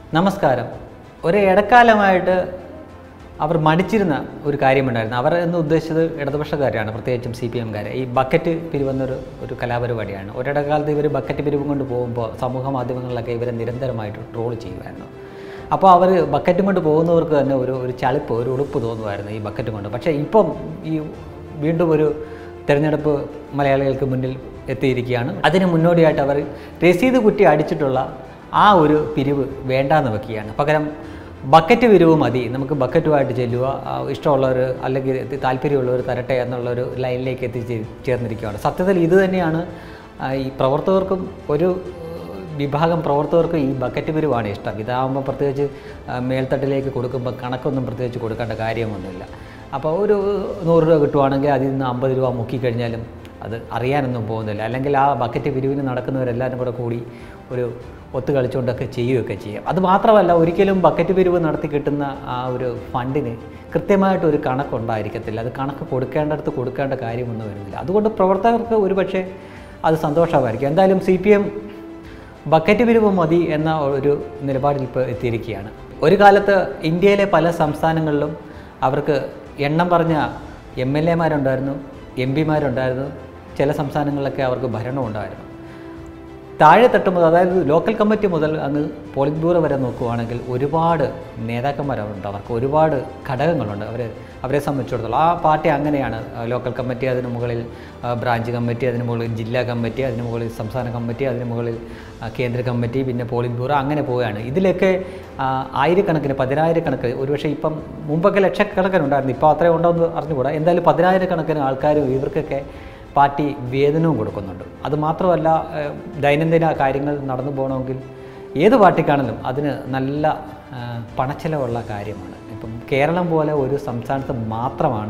നമസ്കാരം ഒരു ഇടക്കാലമായിട്ട് അവർ മടിച്ചിരുന്ന ഒരു കാര്യമുണ്ടായിരുന്നു അവർ എന്ന് ഉദ്ദേശിച്ചത് ഇടതുപക്ഷക്കാരാണ് പ്രത്യേകിച്ചും സി പി എംകാരെ ഈ ബക്കറ്റ് പിരിവെന്നൊരു ഒരു കലാപരിപാടിയാണ് ഒരിടക്കാലത്ത് ഇവർ ബക്കറ്റ് പിരിവും കൊണ്ട് പോകുമ്പോൾ സമൂഹ മാധ്യമങ്ങളിലൊക്കെ ഇവരെ നിരന്തരമായിട്ട് ട്രോൾ ചെയ്യുമായിരുന്നു അപ്പോൾ അവർ ബക്കറ്റും കൊണ്ട് പോകുന്നവർക്ക് തന്നെ ഒരു ഒരു ചളിപ്പ് ഒരു ഉളുപ്പ് തോന്നുമായിരുന്നു ഈ ബക്കറ്റ് കൊണ്ട് പക്ഷേ ഇപ്പം ഈ വീണ്ടും ഒരു തിരഞ്ഞെടുപ്പ് മലയാളികൾക്ക് മുന്നിൽ എത്തിയിരിക്കുകയാണ് അതിന് മുന്നോടിയായിട്ട് അവർ രസീത് കുറ്റി അടിച്ചിട്ടുള്ള ആ ഒരു പിരിവ് വേണ്ടാന്ന് വെക്കുകയാണ് പകരം ബക്കറ്റ് പിരിവ് മതി നമുക്ക് ബക്കറ്റുമായിട്ട് ചെല്ലുക ആ, ഇഷ്ടമുള്ളവർ അല്ലെങ്കിൽ താല്പര്യമുള്ളവർ തരട്ടെ എന്നുള്ളൊരു ലൈനിലേക്ക് എത്തിച്ചേ ചേർന്നിരിക്കുകയാണ് സത്യത്തിൽ ഇത് തന്നെയാണ് ആ, ഈ പ്രവർത്തകർക്കും ഒരു വിഭാഗം പ്രവർത്തകർക്ക് ഈ ബക്കറ്റ് പിരിവാണ് ഇഷ്ടം ഇതാകുമ്പോൾ പ്രത്യേകിച്ച് ആ, മേൽത്തട്ടിലേക്ക് കൊടുക്കുമ്പോൾ കണക്കൊന്നും പ്രത്യേകിച്ച് കൊടുക്കേണ്ട കാര്യമൊന്നുമില്ല അപ്പോൾ ഒരു നൂറ് രൂപ കിട്ടുവാണെങ്കിൽ അതിൽ നിന്ന് അമ്പത് രൂപ മുക്കിക്കഴിഞ്ഞാലും അത് അറിയാനൊന്നും പോകുന്നില്ല അല്ലെങ്കിൽ ആ ബക്കറ്റ് പിരിവിന് നടക്കുന്നവരെല്ലാവരും കൂടെ കൂടി ഒരു ഒത്തു കളിച്ചുകൊണ്ടൊക്കെ ചെയ്യുകയൊക്കെ ചെയ്യും അത് മാത്രമല്ല ഒരിക്കലും ബക്കറ്റ് പിരിവ് നടത്തി കിട്ടുന്ന ആ ഒരു ഫണ്ടിന് കൃത്യമായിട്ട് ഒരു കണക്കുണ്ടായിരിക്കത്തില്ല അത് കണക്ക് കൊടുക്കേണ്ടടുത്ത് കൊടുക്കേണ്ട കാര്യമൊന്നും വരുന്നില്ല അതുകൊണ്ട് പ്രവർത്തകർക്ക് ഒരുപക്ഷെ അത് സന്തോഷമായിരിക്കും എന്തായാലും സി പി എം ബക്കറ്റ് പിരിവ് മതി എന്ന ഒരു നിലപാടിൽ ഇപ്പോൾ എത്തിയിരിക്കുകയാണ് ഒരു കാലത്ത് ഇന്ത്യയിലെ പല സംസ്ഥാനങ്ങളിലും അവർക്ക് എണ്ണം പറഞ്ഞ എം എൽ എമാരുണ്ടായിരുന്നു എം പിമാരുണ്ടായിരുന്നു ചില സംസ്ഥാനങ്ങളിലൊക്കെ അവർക്ക് ഭരണം ഉണ്ടായിരുന്നു താഴെ തട്ട് മുതൽ അതായത് ലോക്കൽ കമ്മിറ്റി മുതൽ അങ്ങ് പോളിറ്റ് ബ്യൂറോ വരെ നോക്കുവാണെങ്കിൽ ഒരുപാട് നേതാക്കന്മാരുണ്ട് അവർക്ക് ഒരുപാട് ഘടകങ്ങളുണ്ട് അവർ അവരെ സംബന്ധിച്ചിടത്തോളം ആ പാർട്ടി അങ്ങനെയാണ് ആ, ലോക്കൽ കമ്മിറ്റി അതിന് മുകളിൽ ആ, ബ്രാഞ്ച് കമ്മിറ്റി അതിന് മുകളിൽ ജില്ലാ കമ്മിറ്റി അതിന് മുകളിൽ സംസ്ഥാന കമ്മിറ്റി അതിന് മുകളിൽ ആ, കേന്ദ്ര കമ്മിറ്റി പിന്നെ പോളിറ്റ് ബ്യൂറോ അങ്ങനെ പോവുകയാണ് ഇതിലൊക്കെ ആ, ആയിരക്കണക്കിന് പതിനായിരക്കണക്കിന് ഒരുപക്ഷെ ഇപ്പം മുമ്പൊക്കെ ലക്ഷക്കണക്കിന് ഉണ്ടായിരുന്നു ഇപ്പോൾ അത്രയും ഉണ്ടോ എന്ന് അറിഞ്ഞുകൂടാ എന്തായാലും പതിനായിരക്കണക്കിന് ആൾക്കാരും ഇവർക്കൊക്കെ പാർട്ടി വേതനവും കൊടുക്കുന്നുണ്ട് അത് മാത്രമല്ല ഏഹ്, ദൈനംദിന കാര്യങ്ങൾ നടന്നു പോകണമെങ്കിൽ ഏത് പാർട്ടിക്കാണെങ്കിലും അതിന് നല്ല ഏഹ്, പണച്ചെലവുള്ള കാര്യമാണ് ഇപ്പം കേരളം പോലെ ഒരു സംസ്ഥാനത്ത് മാത്രമാണ്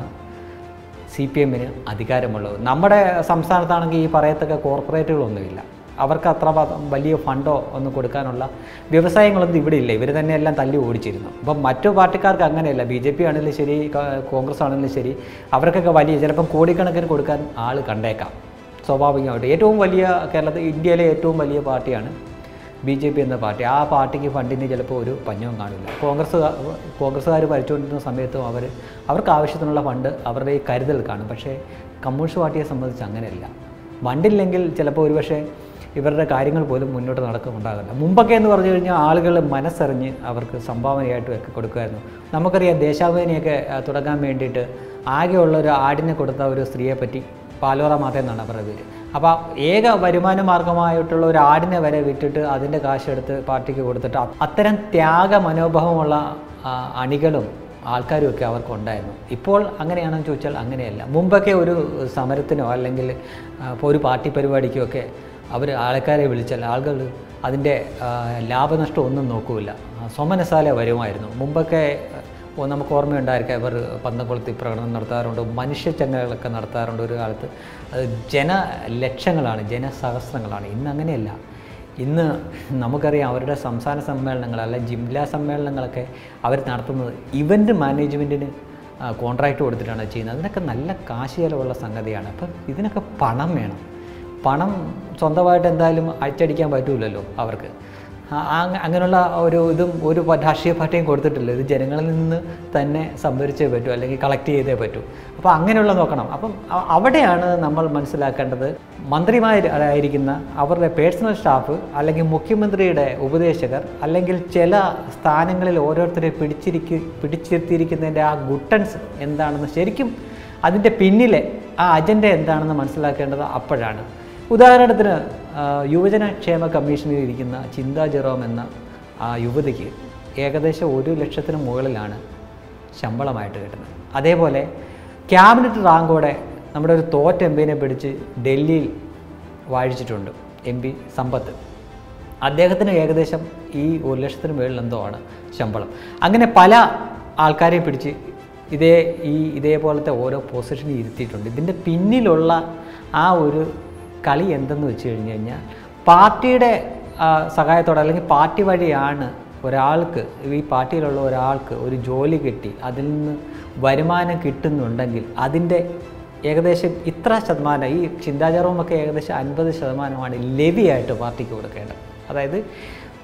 സി പി എമ്മിന് അധികാരമുള്ളത് നമ്മുടെ സംസ്ഥാനത്താണെങ്കിൽ ഈ പറയത്തക്ക കോർപ്പറേറ്റുകളൊന്നുമില്ല അവർക്ക് അത്ര പ- വലിയ ഫണ്ടോ ഒന്നും കൊടുക്കാനുള്ള വ്യവസായങ്ങളൊന്നും ഇവിടെ ഇല്ല ഇവർ തന്നെ എല്ലാം തല്ലി ഓടിച്ചിരുന്നു അപ്പം മറ്റു പാർട്ടിക്കാർക്ക് അങ്ങനെയല്ല ബി ജെ പി ആണെങ്കിലും ശരി ക- കോൺഗ്രസ് ആണെങ്കിലും ശരി അവർക്കൊക്കെ വലിയ ചിലപ്പം കോടിക്കണക്കിന് കൊടുക്കാൻ ആൾ കണ്ടേക്കാം സ്വാഭാവികമായിട്ട് ഏറ്റവും വലിയ കേരളത്തിൽ ഇന്ത്യയിലെ ഏറ്റവും വലിയ പാർട്ടിയാണ് ബി ജെ പി എന്ന പാർട്ടി ആ പാർട്ടിക്ക് ഫണ്ടിന് ചിലപ്പോൾ ഒരു പഞ്ഞവും കാണില്ല കോൺഗ്രസ് കോൺഗ്രസ്സുകാർ ഭരിച്ചുകൊണ്ടിരുന്ന സമയത്തും അവർ അവർക്ക് ആവശ്യത്തിനുള്ള ഫണ്ട് അവരുടെ ഈ കരുതൽ കാണും പക്ഷേ കമ്മ്യൂണിസ്റ്റ് പാർട്ടിയെ സംബന്ധിച്ച് അങ്ങനെയല്ല ഫണ്ടില്ലെങ്കിൽ ചിലപ്പോൾ ഒരുപക്ഷെ ഇവരുടെ കാര്യങ്ങൾ പോലും മുന്നോട്ട് നടക്കുന്നുണ്ടാകില്ല മുമ്പൊക്കെ എന്ന് പറഞ്ഞു കഴിഞ്ഞാൽ ആളുകൾ മനസ്സറിഞ്ഞ് അവർക്ക് സംഭാവനയായിട്ടും ഒക്കെ കൊടുക്കുമായിരുന്നു നമുക്കറിയാം ദേശാഭിമാനിയൊക്കെ ആ, തുടങ്ങാൻ വേണ്ടിയിട്ട് ആകെയുള്ള ഒരു ആടിനെ കൊടുത്ത ഒരു സ്ത്രീയെ പറ്റി പാലോറ മാത എന്നാണ് അവരുടെ പേര് അപ്പോൾ ഏക വരുമാന മാർഗമായിട്ടുള്ള ഒരു ആടിനെ വരെ വിറ്റിട്ട് അതിൻ്റെ കാശെടുത്ത് പാർട്ടിക്ക് കൊടുത്തിട്ട് അ- അത്തരം ത്യാഗ മനോഭാവമുള്ള ആ, അണികളും ആൾക്കാരും ഒക്കെ അവർക്ക് ഉണ്ടായിരുന്നു ഇപ്പോൾ അങ്ങനെയാണെന്ന് ചോദിച്ചാൽ അങ്ങനെയല്ല മുമ്പൊക്കെ ഒരു സമരത്തിനോ അല്ലെങ്കിൽ ആ, ഇപ്പോൾ ഒരു പാർട്ടി പരിപാടിക്കോ ഒക്കെ അവർ ആൾക്കാരെ വിളിച്ചാൽ ആളുകൾ അതിൻ്റെ ആ, ലാഭനഷ്ടം ഒന്നും നോക്കൂല ആ, സ്വമനസാലെ വരുമായിരുന്നു മുമ്പൊക്കെ ഓ, നമുക്ക് ഓർമ്മയുണ്ടായിരിക്കാം ഇവർ പന്തംകുളത്തിൽ പ്രകടനം നടത്താറുണ്ട് മനുഷ്യച്ചങ്ങലകളൊക്കെ നടത്താറുണ്ട് ഒരു കാലത്ത് അത് ജനലക്ഷങ്ങളാണ് ജനസഹസ്രങ്ങളാണ് ഇന്ന് അങ്ങനെയല്ല ഇന്ന് നമുക്കറിയാം അവരുടെ സംസ്ഥാന സമ്മേളനങ്ങൾ അല്ല ജില്ലാ സമ്മേളനങ്ങളൊക്കെ അവർ നടത്തുന്നത് ഇവൻ്റ് മാനേജ്മെൻറ്റിന് കോൺട്രാക്റ്റ് കൊടുത്തിട്ടാണ് ചെയ്യുന്നത് അതിനൊക്കെ നല്ല കാശ് ചിലവുള്ള സംഗതിയാണ് അപ്പം ഇതിനൊക്കെ പണം വേണം പണം സ്വന്തമായിട്ട് എന്തായാലും അച്ചടിക്കാൻ പറ്റൂലല്ലോ അവർക്ക് ആ- ആ- അങ്ങനെയുള്ള ഒരു ഇതും ഒരു പ- രാഷ്ട്രീയ പാർട്ടിയും കൊടുത്തിട്ടില്ല ഇത് ജനങ്ങളിൽ നിന്ന് തന്നെ സംഭരിച്ചേ പറ്റൂ അല്ലെങ്കിൽ കളക്ട് ചെയ്തേ പറ്റൂ അപ്പോൾ അങ്ങനെയുള്ള നോക്കണം അപ്പം അ- അവിടെയാണ് നമ്മൾ മനസ്സിലാക്കേണ്ടത് മന്ത്രിമാരായിരിക്കുന്ന അവരുടെ പേഴ്സണൽ സ്റ്റാഫ് അല്ലെങ്കിൽ മുഖ്യമന്ത്രിയുടെ ഉപദേശകർ അല്ലെങ്കിൽ ചില സ്ഥാനങ്ങളിൽ ഓരോരുത്തരെ പിടിച്ചിരിക്കു പിടിച്ചിരുത്തിയിരിക്കുന്നതിൻ്റെ ആ ഗുട്ടൻസ് എന്താണെന്ന് ശരിക്കും അതിൻ്റെ പിന്നിലെ ആ അജണ്ട എന്താണെന്ന് മനസ്സിലാക്കേണ്ടത് അപ്പോഴാണ് ഉദാഹരണത്തിന് ആ, യുവജന ക്ഷേമ കമ്മീഷനിൽ ഇരിക്കുന്ന ചിന്താ ജെറോം എന്ന ആ യുവതിക്ക് ഏകദേശം ഒരു ലക്ഷത്തിന് മുകളിലാണ് ശമ്പളമായിട്ട് കിട്ടുന്നത് അതേപോലെ ക്യാബിനറ്റ് റാങ്കോടെ നമ്മുടെ ഒരു തോറ്റ എം പിനെ പിടിച്ച് ഡൽഹിയിൽ വാഴിച്ചിട്ടുണ്ട് എം പി സമ്പത്ത് അദ്ദേഹത്തിന് ഏകദേശം ഈ ഒരു ലക്ഷത്തിന് മുകളിൽ എന്തോ ആണ് ശമ്പളം അങ്ങനെ പല ആൾക്കാരെയും പിടിച്ച് ഇതേ ഈ ഇതേപോലത്തെ ഓരോ പൊസിഷനിൽ ഇരുത്തിയിട്ടുണ്ട് ഇതിൻ്റെ പിന്നിലുള്ള ആ ഒരു കളി എന്തെന്ന് വെച്ച് കഴിഞ്ഞ് കഴിഞ്ഞാൽ പാർട്ടിയുടെ ആ, സഹായത്തോടെ അല്ലെങ്കിൽ പാർട്ടി വഴിയാണ് ഒരാൾക്ക് ഈ പാർട്ടിയിലുള്ള ഒരാൾക്ക് ഒരു ജോലി കിട്ടി അതിൽ നിന്ന് വരുമാനം കിട്ടുന്നുണ്ടെങ്കിൽ അതിൻ്റെ ഏകദേശം ഇത്ര ശതമാനം ഈ ചിന്താചാരവുമൊക്കെ ഏകദേശം അൻപത് ശതമാനമാണ് ലെവിയായിട്ട് പാർട്ടിക്ക് കൊടുക്കേണ്ടത് അതായത്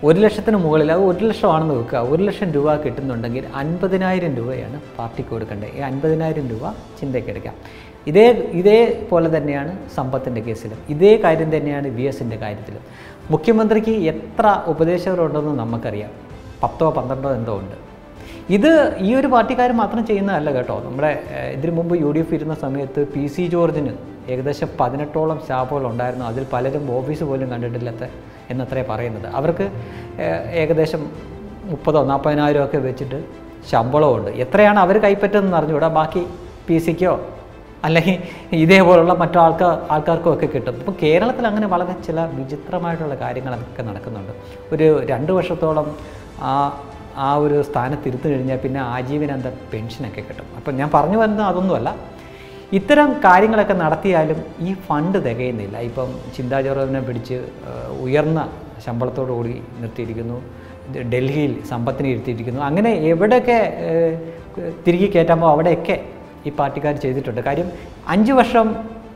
ഒരു ലക്ഷത്തിന് മുകളിൽ അത് ഒരു ലക്ഷമാണെന്ന് വെക്കുക ഒരു ലക്ഷം രൂപ കിട്ടുന്നുണ്ടെങ്കിൽ അൻപതിനായിരം രൂപയാണ് പാർട്ടിക്ക് കൊടുക്കേണ്ടത് ഈ അൻപതിനായിരം രൂപ ചിന്തയ്ക്ക് എടുക്കാം ഇതേ ഇതേപോലെ തന്നെയാണ് സമ്പത്തിൻ്റെ കേസിലും ഇതേ കാര്യം തന്നെയാണ് വി എസിൻ്റെ കാര്യത്തിലും മുഖ്യമന്ത്രിക്ക് എത്ര ഉപദേശകരുണ്ടെന്ന് നമുക്കറിയാം പത്തോ പന്ത്രണ്ടോ എന്തോ ഉണ്ട് ഇത് ഈ ഒരു പാർട്ടിക്കാർ മാത്രം ചെയ്യുന്നതല്ല കേട്ടോ നമ്മുടെ ഏഹ്, ഇതിനു മുമ്പ് യു ഡി എഫ് ഇരുന്ന സമയത്ത് പി സി ജോർജിന് ഏകദേശം പതിനെട്ടോളം സ്റ്റാഫുകൾ ഉണ്ടായിരുന്നു അതിൽ പലരും ഓഫീസ് പോലും കണ്ടിട്ടില്ലാത്ത എന്നത്രേ പറയുന്നത് അവർക്ക് ഏഹ്, ഏകദേശം മുപ്പതോ നാൽപ്പതിനായിരം ഒക്കെ വെച്ചിട്ട് ശമ്പളമുണ്ട് എത്രയാണ് അവർ കൈപ്പറ്റുന്നതെന്ന് അറിഞ്ഞുകൂടാ ബാക്കി പി സിക്കോ അല്ലെങ്കിൽ ഇതേപോലുള്ള മറ്റു ആൾക്കാർ ആൾക്കാർക്കും ഒക്കെ കിട്ടും ഇപ്പോൾ കേരളത്തിൽ അങ്ങനെ വളരെ ചില വിചിത്രമായിട്ടുള്ള കാര്യങ്ങളൊക്കെ നടക്കുന്നുണ്ട് ഒരു രണ്ട് വർഷത്തോളം ആ ആ ഒരു സ്ഥാനത്ത് ഇരുത്തു കഴിഞ്ഞാൽ പിന്നെ ആജീവനാന്ത പെൻഷനൊക്കെ കിട്ടും അപ്പം ഞാൻ പറഞ്ഞു വരുന്നത് അതൊന്നുമല്ല ഇത്തരം കാര്യങ്ങളൊക്കെ നടത്തിയാലും ഈ ഫണ്ട് തികയുന്നില്ല ഇപ്പം ചിന്താ ജെറോമിനെ പിടിച്ച് ഏഹ്, ഉയർന്ന ശമ്പളത്തോടു കൂടി നിർത്തിയിരിക്കുന്നു ഇത് ഡൽഹിയിൽ സമ്പത്തിനെ ഇരുത്തിയിരിക്കുന്നു അങ്ങനെ എവിടെയൊക്കെ ഏഹ്, തിരികെ കയറ്റാമോ അവിടെയൊക്കെ ഈ പാർട്ടിക്കാർ ചെയ്തിട്ടുണ്ട് കാര്യം അഞ്ച് വർഷം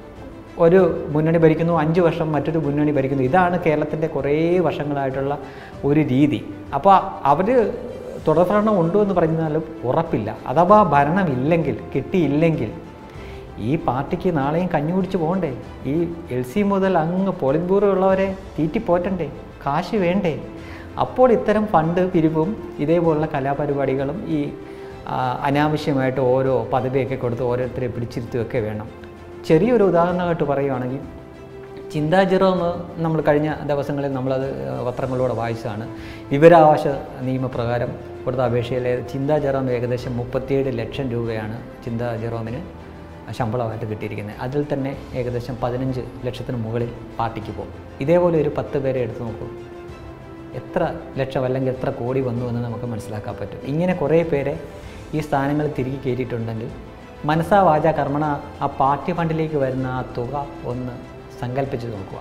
ഒരു മുന്നണി ഭരിക്കുന്നു അഞ്ച് വർഷം മറ്റൊരു മുന്നണി ഭരിക്കുന്നു ഇതാണ് കേരളത്തിൻ്റെ കുറേ വർഷങ്ങളായിട്ടുള്ള ഒരു രീതി അപ്പോൾ അവർ തുടർഭരണം ഉണ്ടോ എന്ന് പറഞ്ഞാലും ഉറപ്പില്ല അഥവാ ഭരണമില്ലെങ്കിൽ കിട്ടിയില്ലെങ്കിൽ ഈ പാർട്ടിക്ക് നാളെയും കഞ്ഞി കുടിച്ച് പോകണ്ടേ ഈ എൽ സി മുതൽ അങ്ങ് പോളിറ്റ് ബ്യൂറോ ഉള്ളവരെ തീറ്റി പോറ്റണ്ടേ കാശ് വേണ്ടേ അപ്പോൾ ഇത്തരം ഫണ്ട് പിരിവും ഇതേപോലുള്ള കലാപരിപാടികളും ഈ ആ, അനാവശ്യമായിട്ട് ഓരോ പദവിയൊക്കെ കൊടുത്ത് ഓരോരുത്തരെ പിടിച്ചിരുത്തുകയൊക്കെ വേണം ചെറിയൊരു ഉദാഹരണമായിട്ട് പറയുവാണെങ്കിൽ ചിന്താ ജെറോം നമ്മൾ കഴിഞ്ഞ ദിവസങ്ങളിൽ നമ്മളത് ഏഹ്, പത്രങ്ങളിലൂടെ വായിച്ചതാണ് വിവരാവകാശ നിയമപ്രകാരം കൊടുത്ത അപേക്ഷയിൽ ചിന്താ ജെറോം ഏകദേശം മുപ്പത്തിയേഴ് ലക്ഷം രൂപയാണ് ചിന്താ ജെറോമിന് ശമ്പളമായിട്ട് കിട്ടിയിരിക്കുന്നത് അതിൽ തന്നെ ഏകദേശം പതിനഞ്ച് ലക്ഷത്തിന് മുകളിൽ പാർട്ടിക്ക് പോകും ഇതേപോലെ ഒരു പത്ത് പേരെ എടുത്ത് നോക്കൂ എത്ര ലക്ഷം അല്ലെങ്കിൽ എത്ര കോടി വന്നു എന്ന് നമുക്ക് മനസ്സിലാക്കാൻ പറ്റും ഇങ്ങനെ കുറേ പേരെ ഈ സ്ഥാനങ്ങളിൽ തിരികെ കയറ്റിയിട്ടുണ്ടെങ്കിൽ മനസ്സാ വാച കർമ്മണ ആ പാർട്ടി ഫണ്ടിലേക്ക് വരുന്ന ആ തുക ഒന്ന് സങ്കല്പിച്ച് നോക്കുക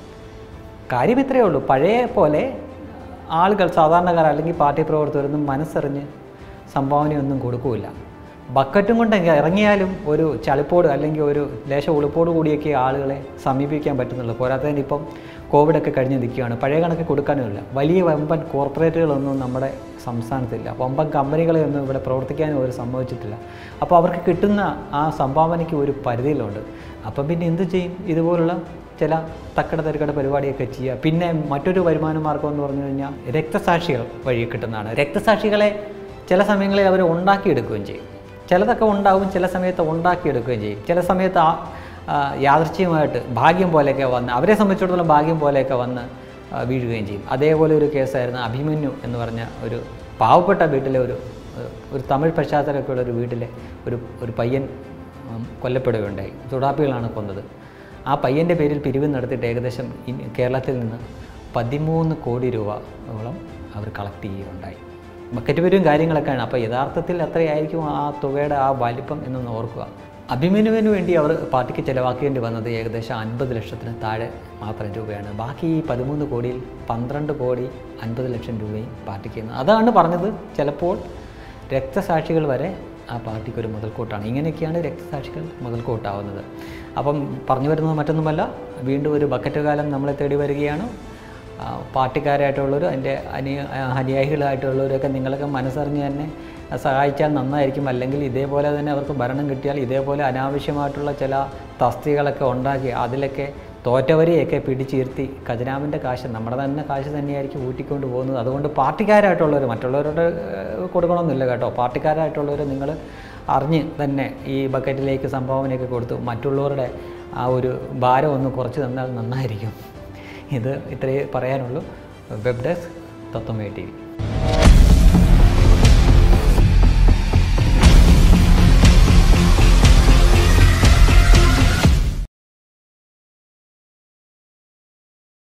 കാര്യം ഇത്രയേ ഉള്ളൂ പഴയ പോലെ ആളുകൾ സാധാരണക്കാർ അല്ലെങ്കിൽ പാർട്ടി പ്രവർത്തകരൊന്നും മനസ്സറിഞ്ഞ് സംഭാവനയൊന്നും കൊടുക്കൂല ബക്കറ്റും കൊണ്ട് ഇറങ്ങിയാലും ഒരു ചളിപ്പോട് അല്ലെങ്കിൽ ഒരു ലേശ ഉളുപ്പോട് കൂടിയൊക്കെ ആളുകളെ സമീപിക്കാൻ പറ്റുന്നുള്ളൂ പോരാത്തതിന് ഇപ്പം കോവിഡൊക്കെ കഴിഞ്ഞ് നിൽക്കുകയാണ് പഴയ കണക്ക് കൊടുക്കാനുമില്ല വലിയ വമ്പൻ കോർപ്പറേറ്റുകളൊന്നും നമ്മുടെ സംസ്ഥാനത്തില്ല വമ്പൻ കമ്പനികളെയൊന്നും ഇവിടെ പ്രവർത്തിക്കാനും അവർ സമ്മതിച്ചിട്ടില്ല അപ്പോൾ അവർക്ക് കിട്ടുന്ന ആ സംഭാവനയ്ക്ക് ഒരു പരിധിയിലുണ്ട് അപ്പം പിന്നെ എന്ത് ചെയ്യും ഇതുപോലുള്ള ചില തക്കട തരികട പരിപാടിയൊക്കെ ചെയ്യുക പിന്നെ മറ്റൊരു വരുമാന മാർഗം എന്ന് പറഞ്ഞു കഴിഞ്ഞാൽ രക്തസാക്ഷികൾ വഴി കിട്ടുന്നതാണ് രക്തസാക്ഷികളെ ചില സമയങ്ങളിൽ അവർ ഉണ്ടാക്കിയെടുക്കുകയും ചെയ്യും ചിലതൊക്കെ ഉണ്ടാവും ചില സമയത്ത് ഉണ്ടാക്കിയെടുക്കുകയും ചെയ്യും ചില സമയത്ത് ആ ആ, യാദൃച്ഛികമായിട്ട് ഭാഗ്യം പോലെയൊക്കെ വന്ന് അവരെ സംബന്ധിച്ചിടത്തോളം ഭാഗ്യം പോലെയൊക്കെ വന്ന് ആ, വീഴുകയും ചെയ്യും അതേപോലെ ഒരു കേസായിരുന്നു അഭിമന്യു എന്ന് പറഞ്ഞ ഒരു പാവപ്പെട്ട വീട്ടിലെ ഒരു ഒരു തമിഴ് പശ്ചാത്തലമൊക്കെയുള്ള ഒരു വീട്ടിലെ ഒരു ഒരു പയ്യൻ ഉം, കൊല്ലപ്പെടുകയുണ്ടായി ചുടാപ്പികളാണ് കൊന്നത് ആ പയ്യൻ്റെ പേരിൽ പിരിവ് നടത്തിയിട്ട് ഏകദേശം ഇൻ- കേരളത്തിൽ നിന്ന് പതിമൂന്ന് കോടി രൂപയോളം അവർ കളക്ട് ചെയ്യുകയുണ്ടായി ബക്കറ്റ് പേരും കാര്യങ്ങളൊക്കെയാണ് അപ്പോൾ യഥാർത്ഥത്തിൽ എത്രയായിരിക്കും ആ തുകയുടെ ആ വലിപ്പം എന്നൊന്ന് ഓർക്കുക അഭിമന്യുവിന് വേണ്ടി അവർ പാർട്ടിക്ക് ചിലവാക്കേണ്ടി വന്നത് ഏകദേശം അൻപത് ലക്ഷത്തിന് താഴെ മാത്രം രൂപയാണ് ബാക്കി ഈ പതിമൂന്ന് കോടിയിൽ പന്ത്രണ്ട് കോടി അൻപത് ലക്ഷം രൂപയും പാർട്ടിക്ക് ചെയ്യുന്നത് അതാണ് പറഞ്ഞത് ചിലപ്പോൾ രക്തസാക്ഷികൾ വരെ ആ പാർട്ടിക്ക് ഒരു മുതൽക്കൂട്ടാണ് ഇങ്ങനെയൊക്കെയാണ് രക്തസാക്ഷികൾ മുതൽക്കൂട്ടാവുന്നത് അപ്പം പറഞ്ഞു വരുന്നത് മറ്റൊന്നുമല്ല വീണ്ടും ഒരു ബക്കറ്റ് കാലം നമ്മളെ തേടി വരികയാണ് ആ, പാർട്ടിക്കാരായിട്ടുള്ളവർ അതിൻ്റെ അനു അനുയായികളായിട്ടുള്ളവരൊക്കെ നിങ്ങളൊക്കെ മനസ്സറിഞ്ഞ് തന്നെ സഹായിച്ചാൽ നന്നായിരിക്കും അല്ലെങ്കിൽ ഇതേപോലെ തന്നെ അവർക്ക് ഭരണം കിട്ടിയാൽ ഇതേപോലെ അനാവശ്യമായിട്ടുള്ള ചില തസ്തികളൊക്കെ ഉണ്ടാക്കി അതിലൊക്കെ തോറ്റവരെയൊക്കെ പിടിച്ചിരുത്തി ഖജനാവിൻ്റെ കാശ് നമ്മുടെ തന്നെ കാശ് തന്നെയായിരിക്കും ഊറ്റിക്കൊണ്ട് പോകുന്നത് അതുകൊണ്ട് പാർട്ടിക്കാരായിട്ടുള്ളവർ മറ്റുള്ളവരോട് ഏഹ്, കൊടുക്കണമെന്നില്ല കേട്ടോ പാർട്ടിക്കാരായിട്ടുള്ളവർ നിങ്ങൾ അറിഞ്ഞ് തന്നെ ഈ ബക്കറ്റിലേക്ക് സംഭാവനയൊക്കെ കൊടുത്തു മറ്റുള്ളവരുടെ ആ ഒരു ഭാരം ഒന്ന് കുറച്ച് തന്നാൽ നന്നായിരിക്കും ഇത് ഇത്രയേ പറയാനുള്ളൂ വെബ് ഡെസ്ക് തത്വമേ ടി വി